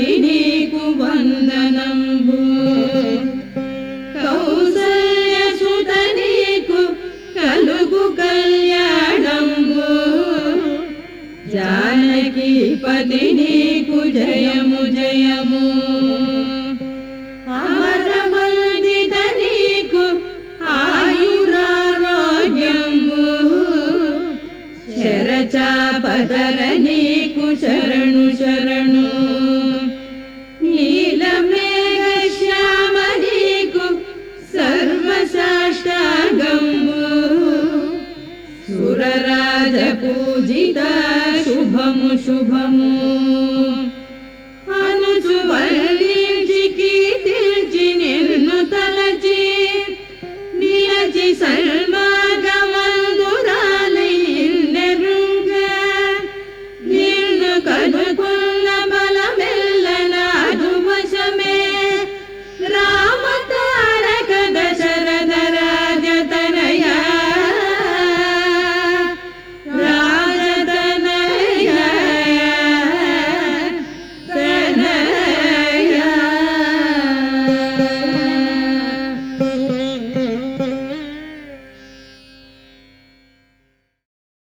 పతి నీకు వందనంబు కౌసల్య సుత నీకు కలుగు కళ్యాణంబు జానకి పతి నీకు జయము జయము అమరమందిత నీకు ఆయురారోగ్యంబు శరచాపదర నీకు శరణు శరణు నీలమేఘ శ్యామ నీకు సర్వసాష్టాగంబు సురరాజ పూజిత శుభము శుభము అనుచు వర్ణించి కీర్తించి నిన్ను తలచి నిలచి సల్మా